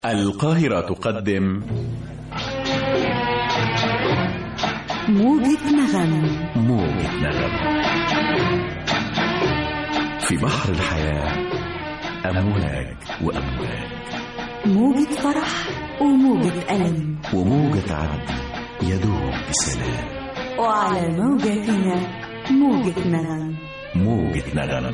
القاهرة تقدم موجة نغم موجة نغم في بحر الحياة أمواج وأمواج موجة فرح وموجة ألم وموجة عدل يدوب بسلام وعلى موجتنا موجة نغم موجة نغم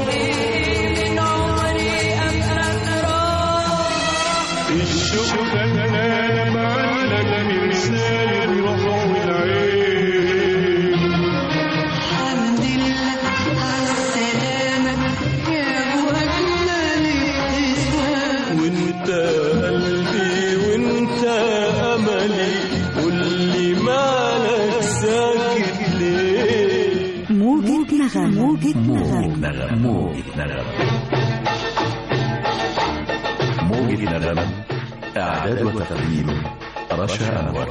الشوق كلام علم مرسال الروح والعين الحمد لله على السلامة يا أبو أجمل ابتسام وانت قلبي وانت املي قولي مالك ساكت ليه موجة نغم موجة موجة نغم نغم موجة نغم موجة نغم إعداد وتقديم رشا أنور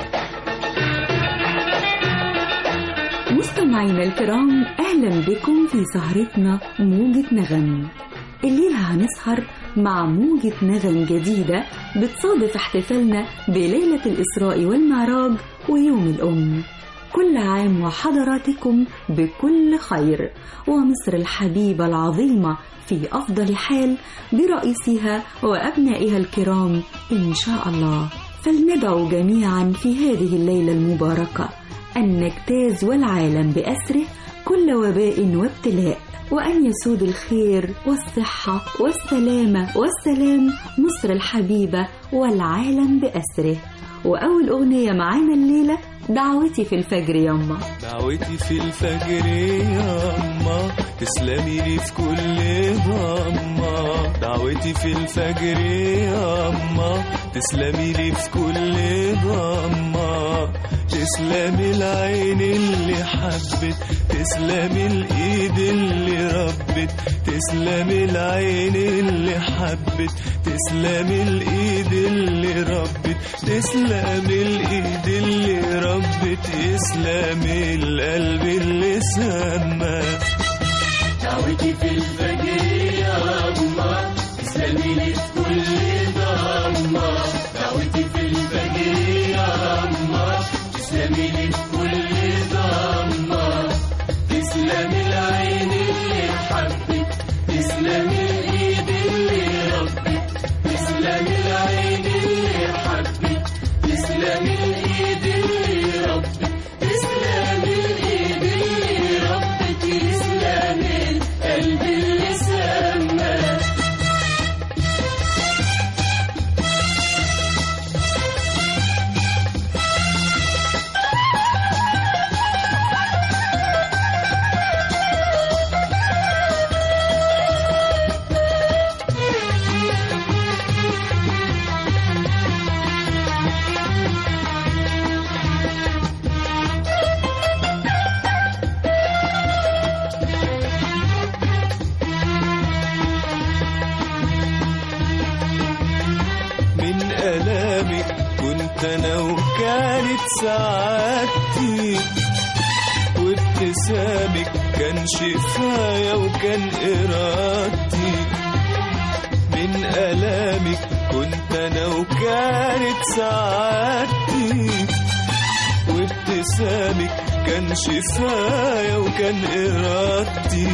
مستمعينا الكرام أهلا بكم في سهرتنا موجة نغم الليلة هنسهر مع موجة نغم جديدة بتصادف احتفالنا بليلة الإسراء والمعراج ويوم الأم كل عام وحضراتكم بكل خير ومصر الحبيبة العظيمة في أفضل حال برئيسها وأبنائها الكرام إن شاء الله فلندعو جميعا في هذه الليلة المباركة أن نجتاز والعالم بأسره كل وباء وابتلاء وأن يسود الخير والصحة والسلامة والسلام مصر الحبيبة والعالم بأسره وأول أغنية معانا الليلة دعوتي في الفجر يما دعوتي في الفجر يا أما تسلمي لي في كل ضمة دعوتي في الفجر يا أما تسلمي لي في كل ضمة تسلمي العين اللي حبت تسلمي الإيد اللي ربت تسلمي العين اللي حبت تسلمي الإيد اللي ربت تسلمي الإيد اللي ربت يسلمي القلب اللي سمى دعوتي في الفجر يا أما تسلمي لي في كل ضمة دعوتي في الفجر يا أما تسلمي لي في كل ضمة تسلمي العين اللي حبت تسلمي الإيد اللي ربت تسلمي العين اللي حبت تسلمي الإيد اللي ربت تسلمي الإيد اللي ربت تسلمي القلب اللي سمى من ألامك كنت أنا وكانت سعادتي وابتسامك كان شفايا وكان إرادتي من ألامك كنت أنا وكانت سعادتي وابتسامك كان شفايا وكان إرادتي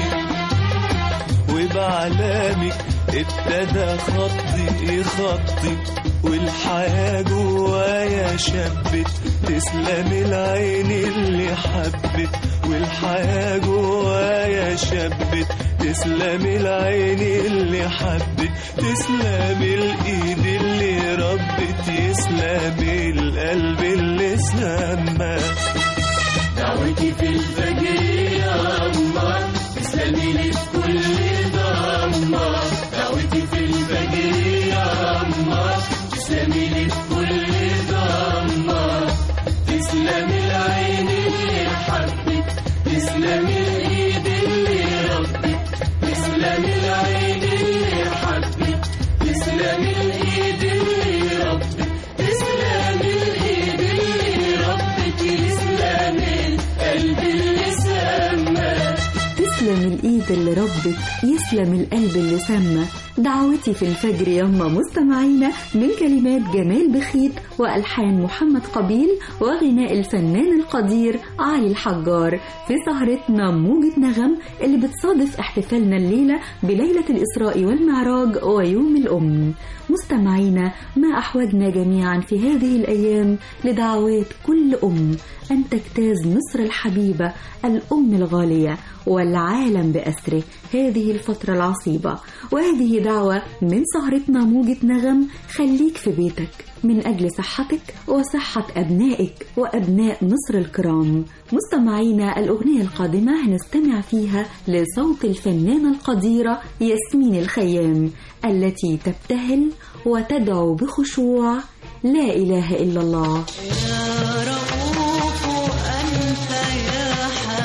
وبعلامك ابتدى خطي خطي والحياة جوايا شبت تسلم العين اللي حبت والحياة جوايا شبت تسلم العين اللي حبت تسلم الايد اللي ربت يسلم القلب اللي سمى دعوتي في الفجر يا الله تسلمي لي في كل ضمة دعوتي في الفجر يا الله تسلمي لي في كل ضمة تسلمي العين اللي حبت تسلمي الايد اللي ربت تسلمي العين اللي حبت تسلمي الايد اللي ربت تسلمي الايد اللي ربت تسلمي القلب اللي سمى تسلم الإيد اللي ربت يسلم القلب اللي سمى دعوتي في الفجر يما مستمعينا من كلمات جمال بخيت وألحان محمد قبيل وغناء الفنان القدير علي الحجار في سهرتنا موجة نغم اللي بتصادف احتفالنا الليلة بليلة الإسراء والمعراج ويوم الأم مستمعينا ما أحوجنا جميعا في هذه الأيام لدعوات كل أم أن تجتاز مصر الحبيبة الأم الغالية والعالم بأسره هذه الفترة العصيبة وهذه دعوة من سهرتنا موجة نغم خليك في بيتك من أجل صحتك وصحة أبنائك وأبناء مصر الكرام مستمعينا الأغنية القادمة هنستمع فيها لصوت الفنانة القديرة ياسمين الخيام التي تبتهل وتدعو بخشوع لا إله إلا الله يا رؤوف أنت يا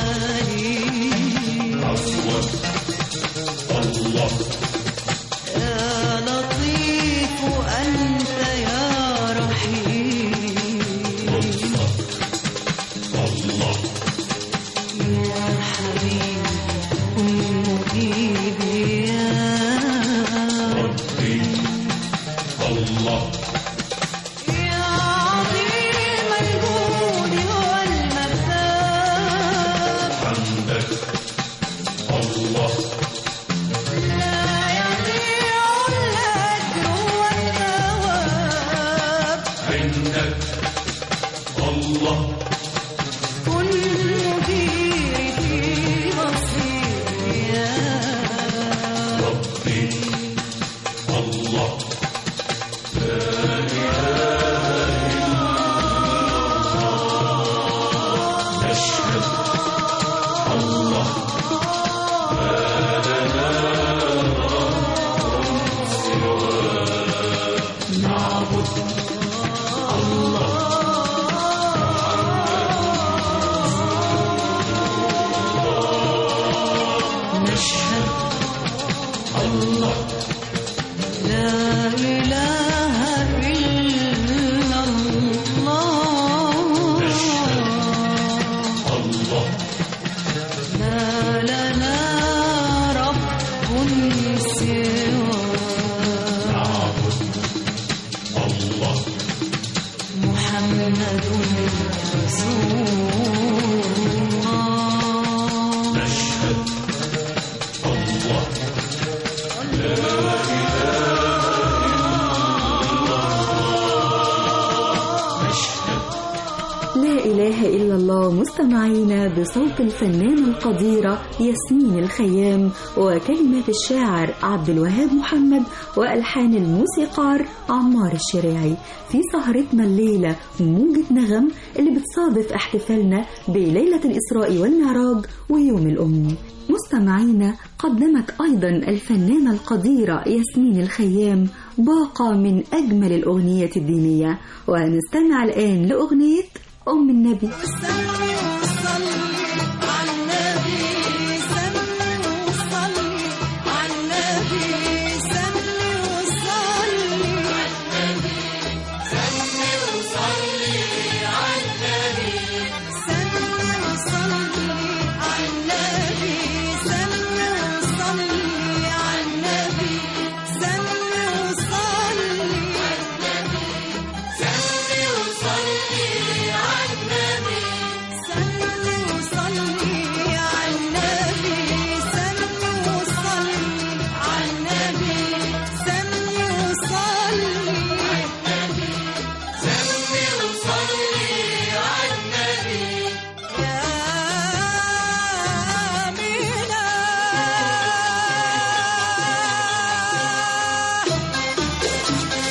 حليم يا لطيف أنت يا رحيم يا حبيب كن مجيبي يا يا عظيم الجود والمثاب لا يضيع الأجر والثواب كن مديري في مصيري يا نشهد لا إله إلا الله ما لنا رب سوى محمد رسول الله لا إله إلا الله مستمعينا بصوت الفنانة القديرة ياسمين الخيام وكلمات الشاعر عبد الوهاب محمد وألحان الموسيقار عمار الشريعي في سهرتنا الليلة موجة نغم اللي بتصادف احتفالنا بليلة الإسراء والمعراج ويوم الأم مستمعينا قدمت أيضا الفنانة القديرة ياسمين الخيام باقة من أجمل الأغنية الدينية ونستمع الآن لأغنية أم النبي سمي وصلي على النبي سمي وصلي على النبي سمي وصلي على النبي سمي وصلي على النبي سمي وصلي على النبي سمي وصلي على النبي سمي وصلي سمي وصلي على النبي سمي وصلي على النبي سمي وصلي على النبي سمي وصلي على النبي سمي وصلي على النبي يا أمينة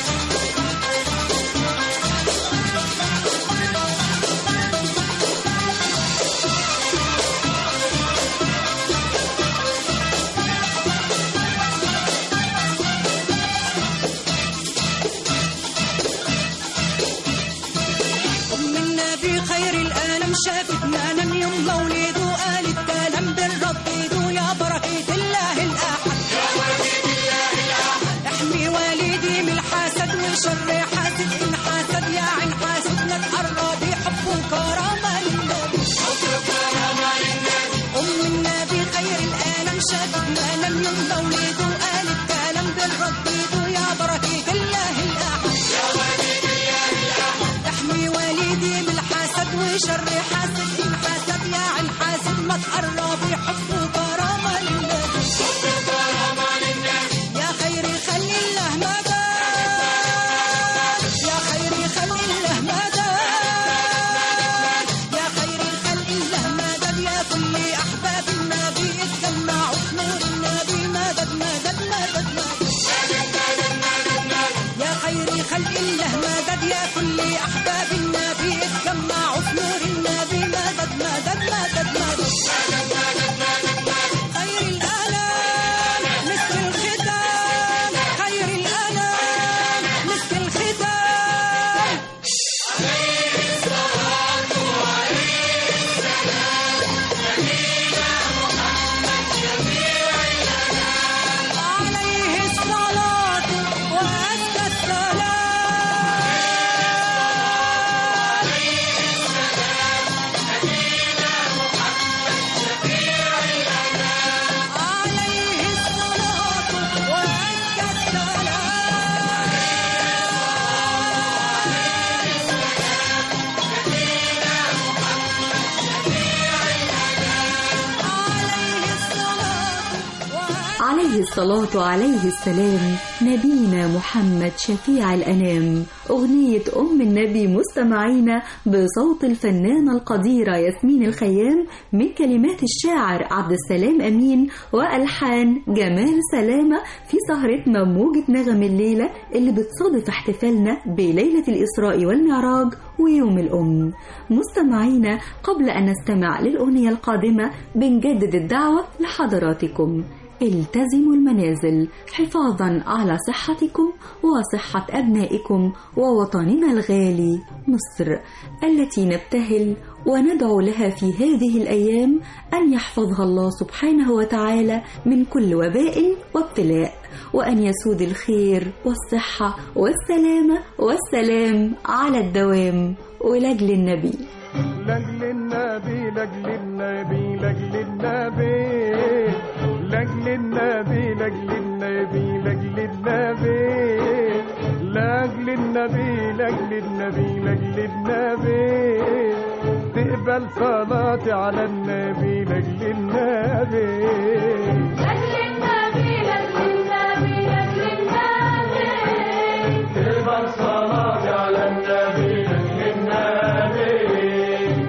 أم النبي خير الألم شافت نام يوم مولده قالت كلام بالرب يدو يا بركة الله الأحد يا بركة الله الأحد احمي والدي من الحسد وشر حاسد إن حسد يا عين حاسد لا تقربي حب وكرامة للنبي حب وكرامة للنبي أم النبي خير الألم شافت نام يوم مولده قالت كلام بالرب شر حاسد إن حسد يا عين حاسد ما تقربي حب وكرامة للنبي يا خير خلي الله مدى يا خير خلي الله مدى يا خير خلق الله مدد يا كل أحباب النبي اتجمعوا في نور النبي مدد مدد مدد مدد يا خير خلق الله مدد يا كل أحباب النبي اتجمعوا في نور النبي مدد مدد مدد مدد خير الأنام مسك الختام خير الأنام مسك الختام عليه الصلاة وأزكى السلام عليه الصلاة وأزكى السلام عليه الصلاة وأزكى عليه الصلاة وعليه السلام نبينا محمد شفيع الأنام أغنية أم النبي مستمعينا بصوت الفنانة القديرة ياسمين الخيام من كلمات الشاعر عبد السلام أمين وألحان جمال سلامة في سهرتنا موجة نغم الليلة اللي بتصادف احتفالنا بليلة الإسراء والمعراج ويوم الأم مستمعينا قبل أن نستمع للأغنية القادمة بنجدد الدعوة لحضراتكم التزموا المنازل حفاظا على صحتكم وصحة أبنائكم ووطننا الغالي مصر التي نبتهل وندعو لها في هذه الأيام أن يحفظها الله سبحانه وتعالى من كل وباء وابتلاء وأن يسود الخير والصحة والسلامة والسلام على الدوام ولجل النبي لاجل النبي لاجل النبي لاجل النبي لاجل النبي لاجل النبي لاجل النبي لاجل النبي لاجل النبي لاجل النبي تقبل صلاتي على النبي لاجل النبي تقبل صلاتي على النبي لاجل النبي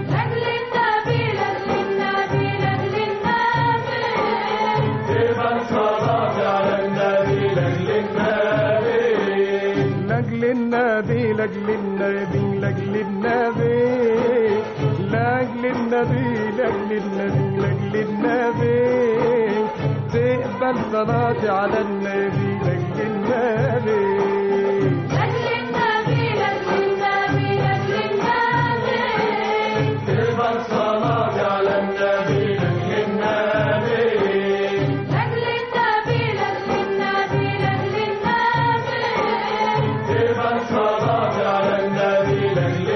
تقبل صلاتي على النبي لاجل النبي لاجل النبي لاجل النبي لاجل النبي لاجل النبي لاجل النبي تقبل صلاتي على النبي لاجل النبي تقبل صلاتي على النبي لاجل النبي تقبل صلاتي على النبي لاجل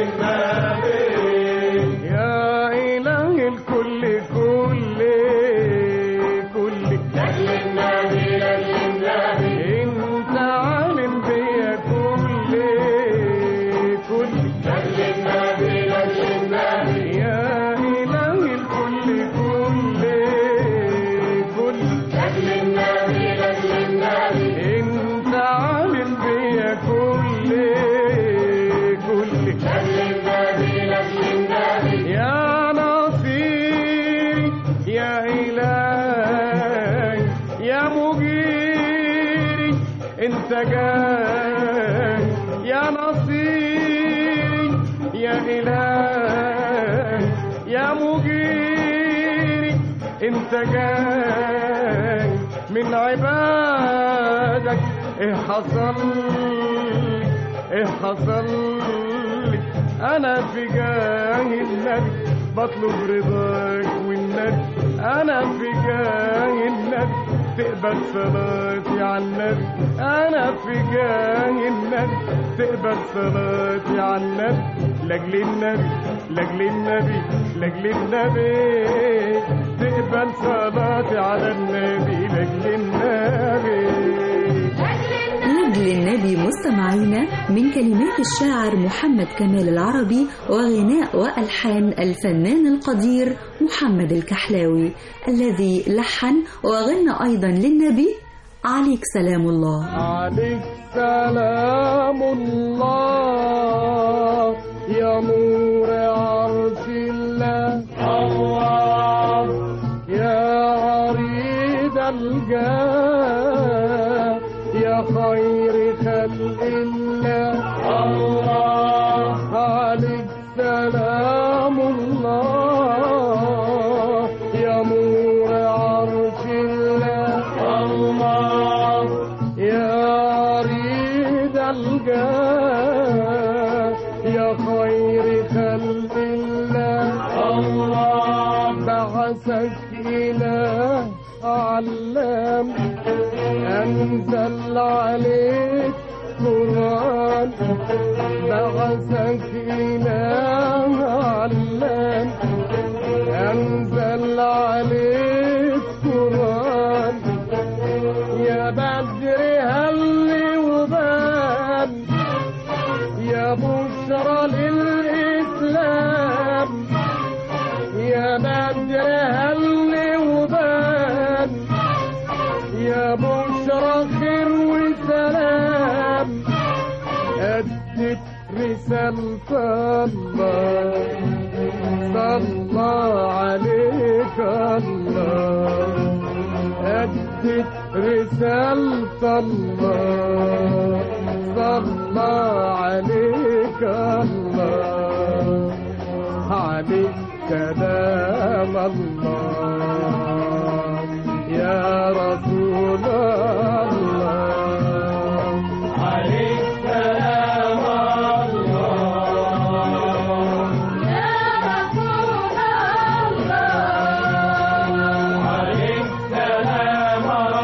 النبي يا إله الكل كل كل لاجل النبي لاجل النبي انت عالم بيا كل كل لاجل النبي لاجل النبي يا إله الكل كل كل لاجل النبي لاجل النبي انت عالم بيا كل كل لاجل النبي لاجل النبي يا نصيري يا إلهي يا مجيري انت جاي يا نصيري يا إلهي يا مجيري انت جاي من عبادك ايه حصل لي ايه حصل لي انا في جاه النبي بطلب رضاك والنبي انا في جاه النبي تقبل صلاتي على النبي انا في جاه النبي تقبل صلاتي على النبي لاجل النبي لاجل النبي لاجل النبي تقبل صلاتي على النبي لاجل النبي لجل للنبي مستمعينا من كلمات الشاعر محمد كمال العربي وغناء وألحان الفنان القدير محمد الكحلاوي الذي لحن وغنى أيضا للنبي عليك سلام الله عليك سلام الله يا نور عرش الله الله يا عريض الجاه يا خير خلق الله الله عليك سلام الله يا نور عرش الله الله يا عريض الجاه يا خير خلق الله الله بعثك إله علام أنزل عليك قرآن بعثك إله علام أنزل عليك قرآن يا بدر هل وبان يا بشرى للإسلام يا بدر هل وبان يا بشرى خير وسلام أدت رسالة الله صلى عليك الله أدت رسالة الله صلى عليك الله عليك سلام الله يا رسول الله عليك سلام الله عليك سلام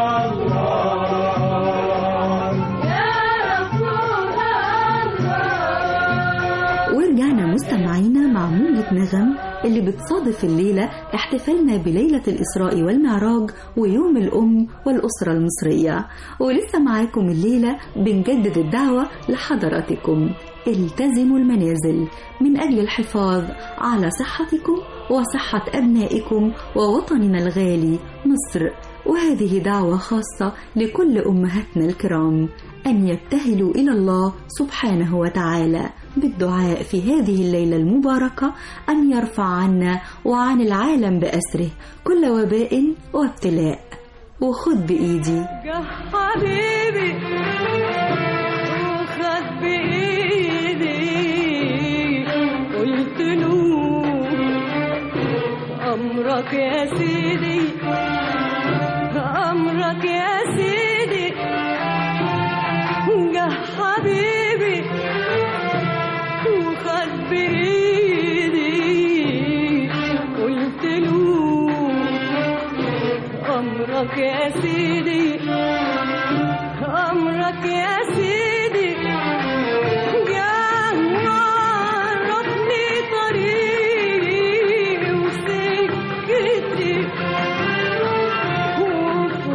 ورجعنا مستمعينا مع موجة نغم اللي بتصادف الليلة احتفالنا بليلة الإسراء والمعراج ويوم الأم والأسرة المصرية ولسه معاكم الليلة بنجدد الدعوة لحضراتكم التزموا المنازل من أجل الحفاظ على صحتكم وصحة أبنائكم ووطننا الغالي مصر وهذه دعوة خاصة لكل أمهاتنا الكرام أن يبتهلوا إلى الله سبحانه وتعالى بالدعاء في هذه الليلة المباركة أن يرفع عنا وعن العالم بأسره كل وباء وابتلاء وخد بإيدي جه حبيبي وخد بإيدي قلت له أمرك يا سيدي أمرك يا سيدي جه حبيبي وخد بإيدي قلت له أمرك يا سيدي أمرك يا سيدي جه عرفني طريقي وسكتي وفي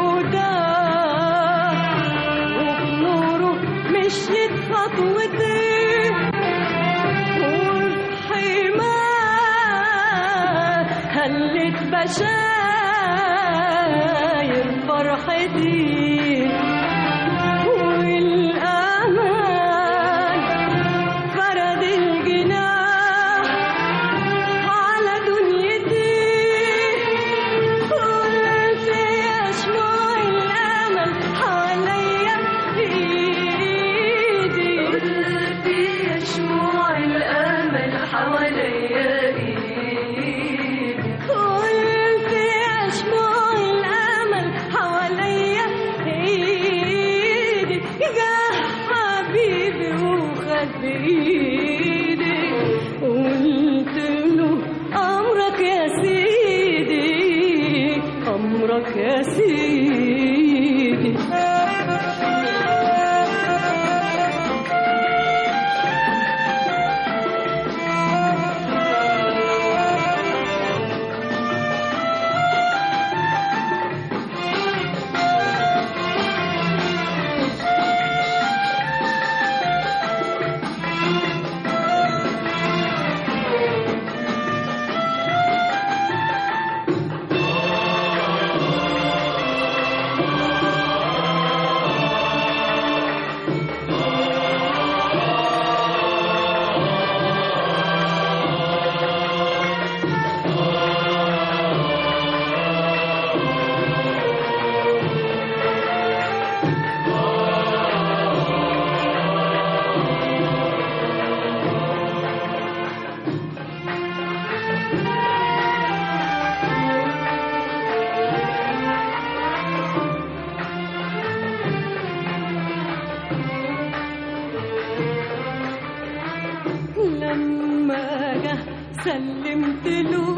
هداه وفي نوره مشيت خطوتي وفي حماه هلت بشاير فرحتي والأمان فرد الجناح على دنيتي قلت يشمع الأمل حواليا بإيدي قلت يشمع الأمل حواليا بإيدي قلت يشمع الأمل حواليا بإيدي جه حبيبي وخد بإيدي قلت له أمرك يا سيدي أمرك يا سيدي جه سلمت له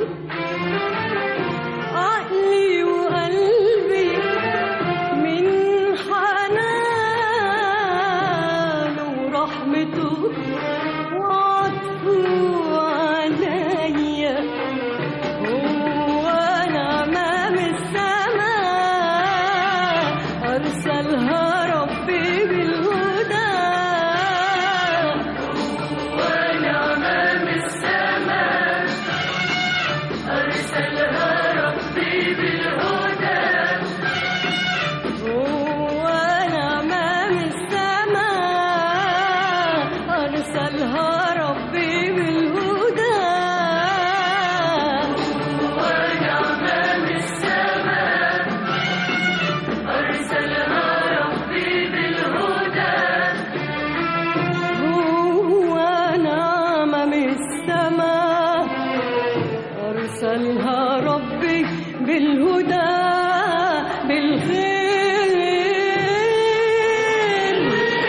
عقلي وقلبي من حنانه ورحمته وعطفه عليا هو نعمة من السماء أرسلها ربي بالهدى هو نعمة من السماء أرسلها ربي بالهدى هو نعمة من السماء أرسلها ربي بالهدى هو نعمة من السماء أرسلها ربي بالهدى هو نعمة من السماء أرسلها ربي بالهدى بالخير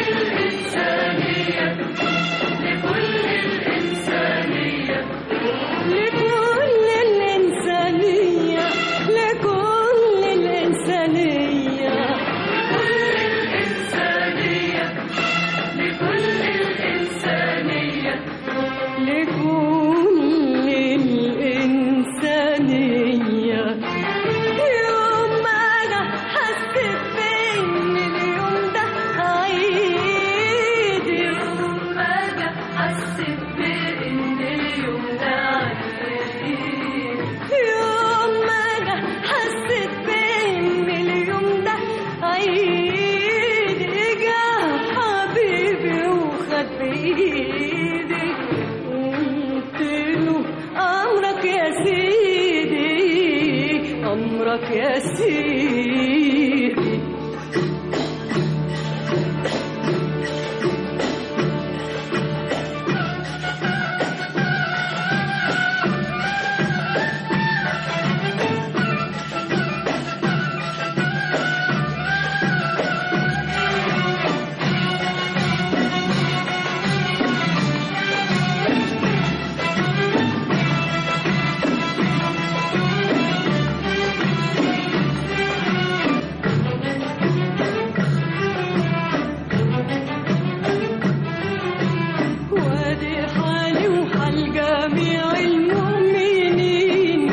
لكل الإنسانية لكل الإنسانية لكل الإنسانية يوم ما أنا حسيت بإن اليوم ده عيد يوم ما أنا حسيت بإن اليوم ده عيد يوم ما أنا حسيت بإن اليوم ده عيد إجا حبيبي وخد بإيدي قلت له أمرك يا سيدي أمرك يا سيدي وادي حالي وحال جميع المؤمنين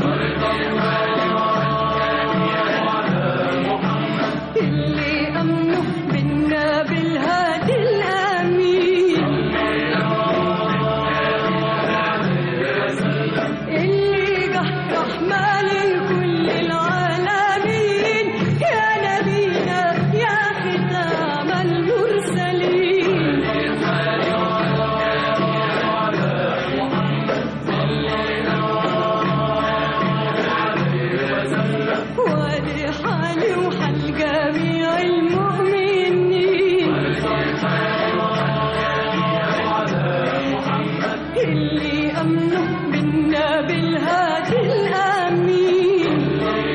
اللي أمنوا منا بالهادي الأمين اللي جه رحمة لكل العالمين يا نبينا يا ختام المرسلين وادي حالي وحال جميع المؤمنين اللي أمنوا منا بالهادي الأمين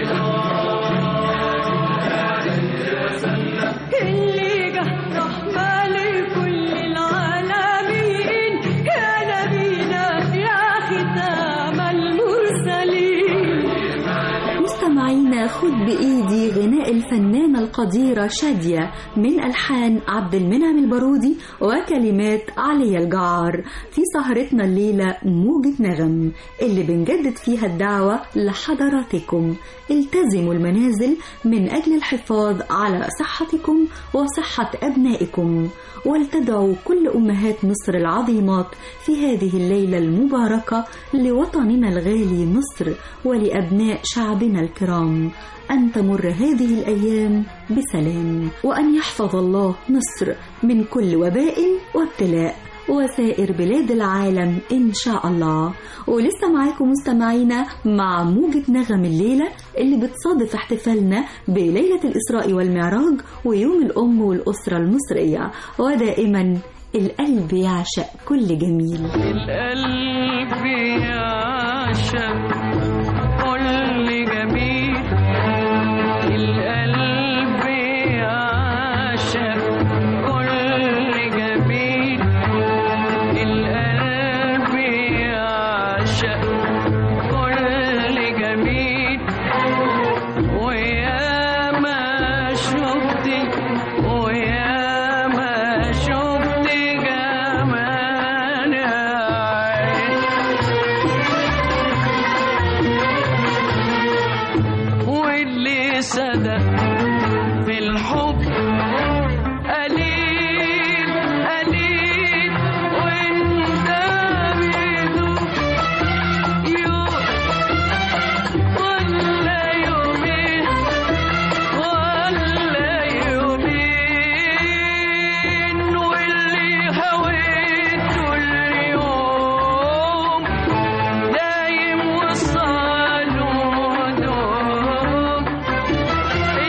اللي جه رحمة لكل العالمين يا نبينا يا ختام المرسلين مستمعينا خد بإيدي غناء الفنانة القديرة شادية من ألحان عبد المنعم البارودي وكلمات علي الجعار في سهرتنا الليلة موجة نغم اللي بنجدد فيها الدعوة لحضراتكم التزموا المنازل من أجل الحفاظ على صحتكم وصحة أبنائكم ولتدعو كل أمهات مصر العظيمات في هذه الليلة المباركة لوطننا الغالي مصر ولأبناء شعبنا الكرام أن تمر هذه الأيام بسلام وأن يحفظ الله مصر من كل وباء وابتلاء وسائر بلاد العالم إن شاء الله ولسه معاكم مستمعينا مع موجة نغم الليلة اللي بتصادف احتفالنا بليلة الإسراء والمعراج ويوم الأم والأسرة المصرية ودائما القلب يعشق كل جميل القلب يعشق كل جميل القلب يعشق كل جميل القلب يعشق ده في الحب قليل قليل وانت بيدوب يوم ولا يومين ولا يومين واللي هويته اليوم دايم وصاله دوب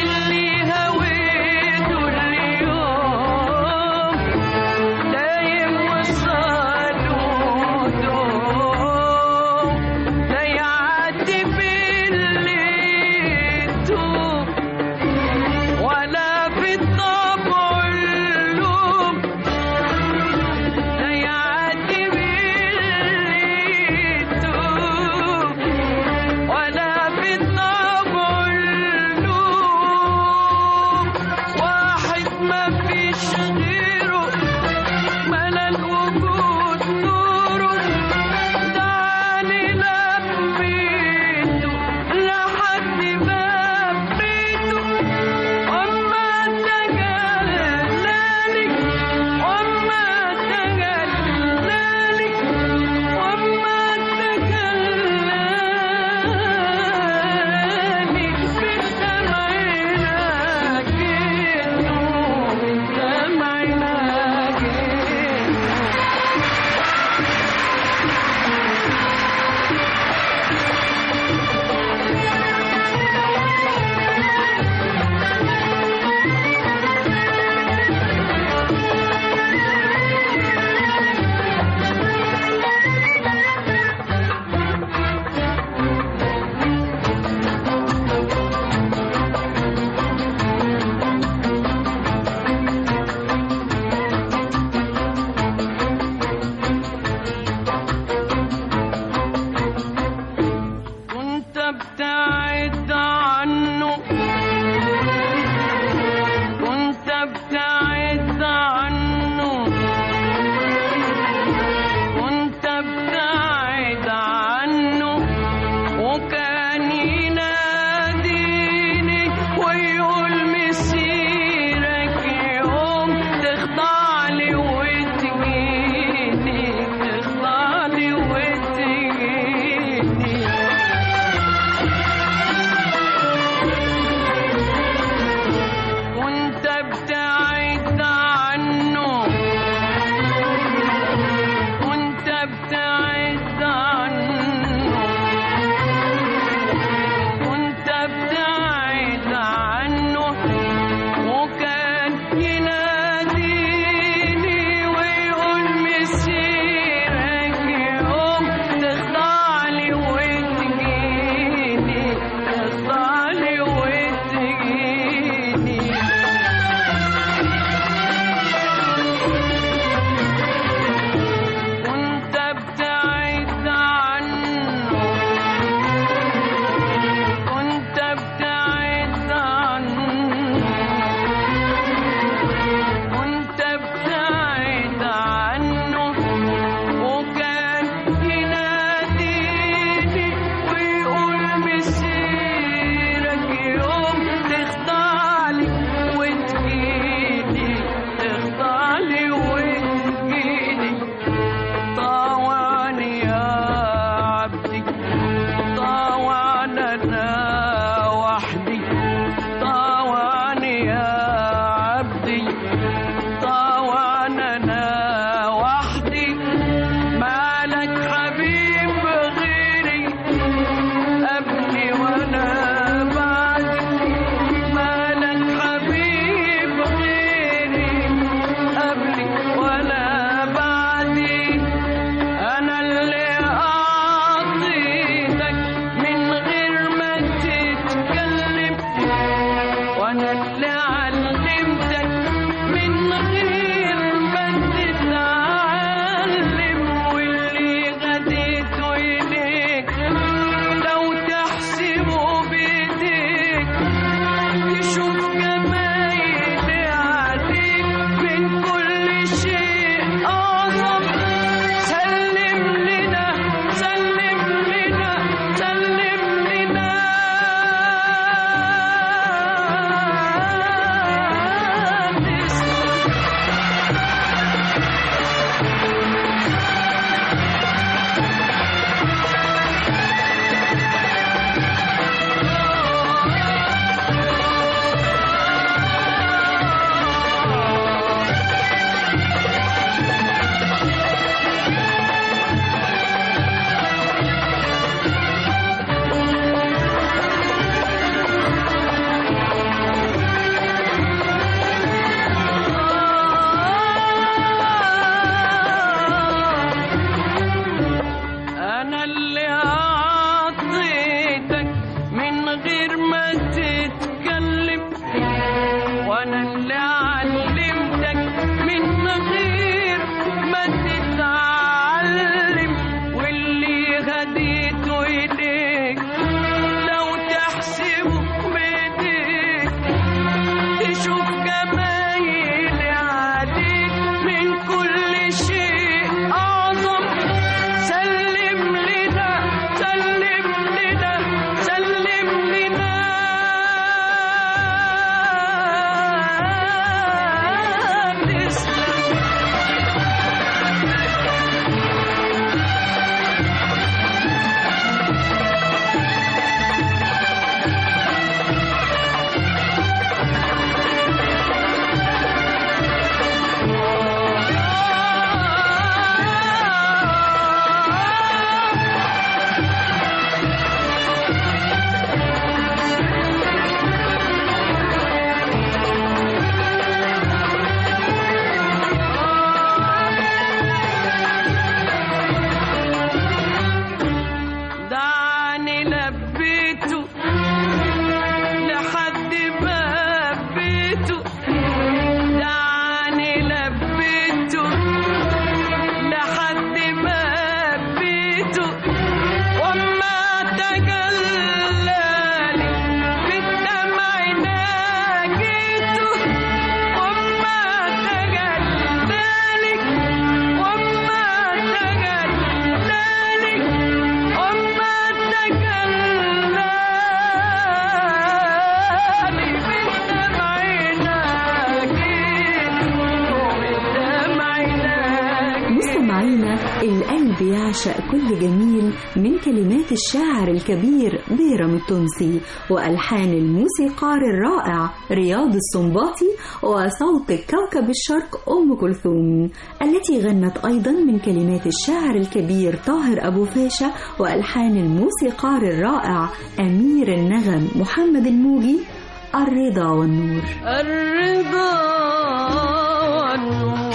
مستمعينا القلب يعشق كل جميل من كلمات الشاعر الكبير بيرم التونسي وألحان الموسيقار الرائع رياض السنباطي وصوت كوكب الشرق أم كلثوم التي غنت أيضا من كلمات الشاعر الكبير طاهر أبو فاشا وألحان الموسيقار الرائع أمير النغم محمد الموجي الرضا والنور الرضا والنور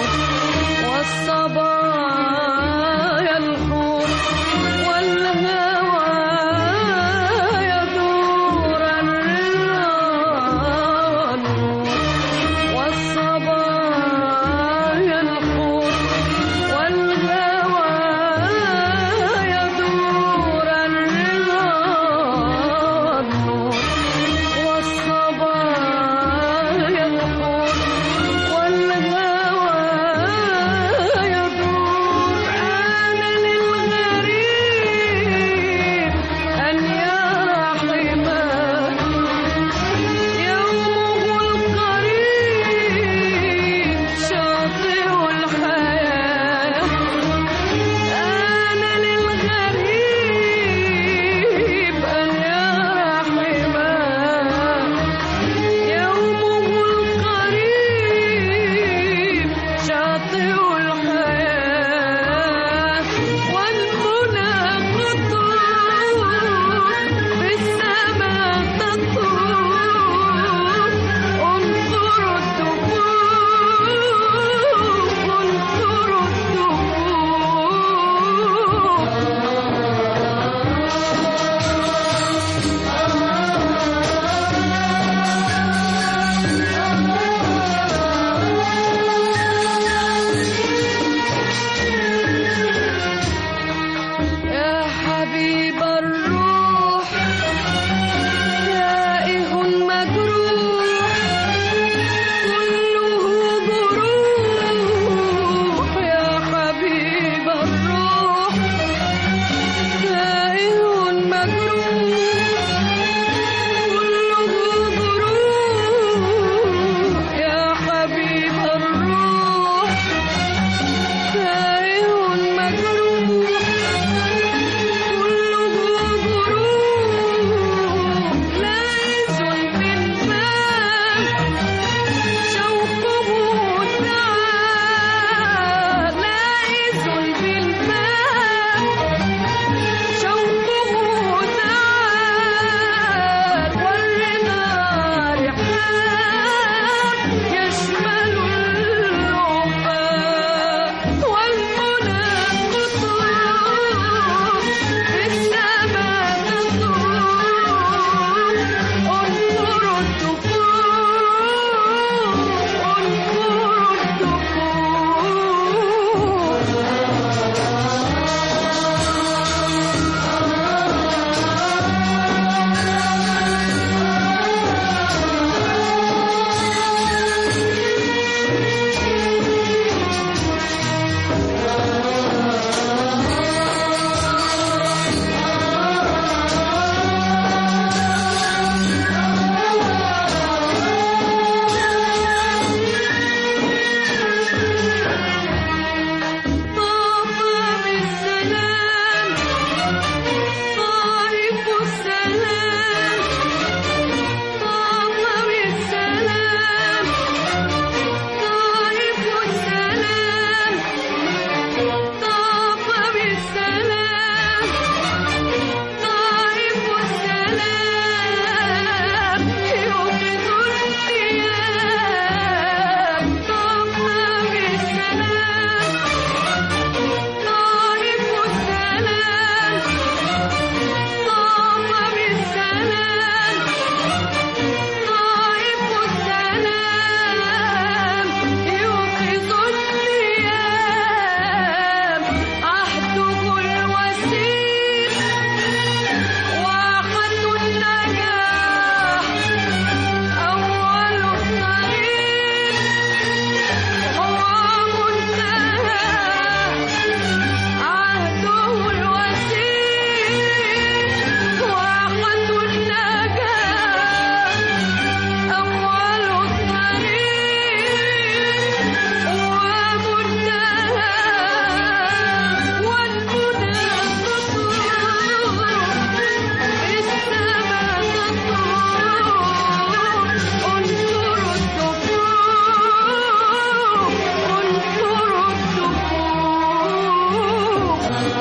والصبايا الحور والهوى يدور الرضا والنور والصبايا الحور والهوى يدور الرضا والنور والصبايا الحور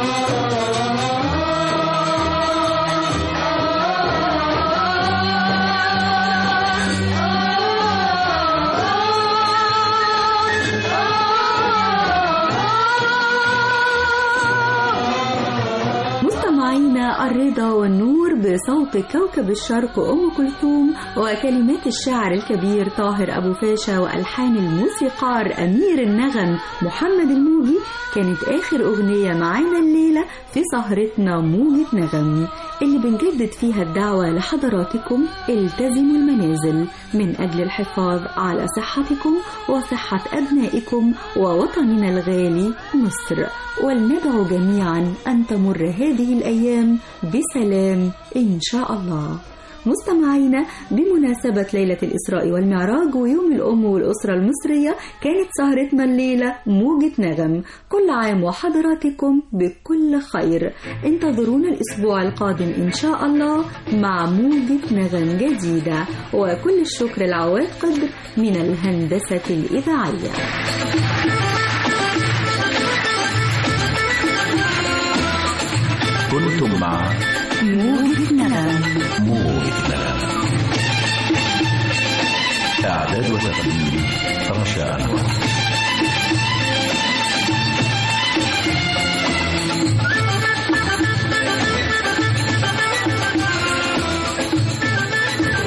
مستمعينا الرضا والنور بصوت كوكب الشرق أم كلثوم وكلمات الشاعر الكبير طاهر أبو فاشا وألحان الموسيقار أمير النغم محمد الموجي كانت آخر أغنية معانا الليلة في سهرتنا موجة نغم اللي بنجدد فيها الدعوة لحضراتكم التزموا المنازل من أجل الحفاظ على صحتكم وصحة أبنائكم ووطننا الغالي مصر ولندعو جميعا أن تمر هذه الأيام بسلام إن شاء الله مستمعينا بمناسبة ليلة الإسراء والمعراج ويوم الأم والأسرة المصرية كانت سهرتنا الليلة موجة نغم كل عام وحضراتكم بكل خير انتظرونا الأسبوع القادم إن شاء الله مع موجة نغم جديدة وكل الشكر العواد قدر من الهندسة الإذاعية كنتم مع موجة نغم موجة نغم إعداد وتقديم رشا أنور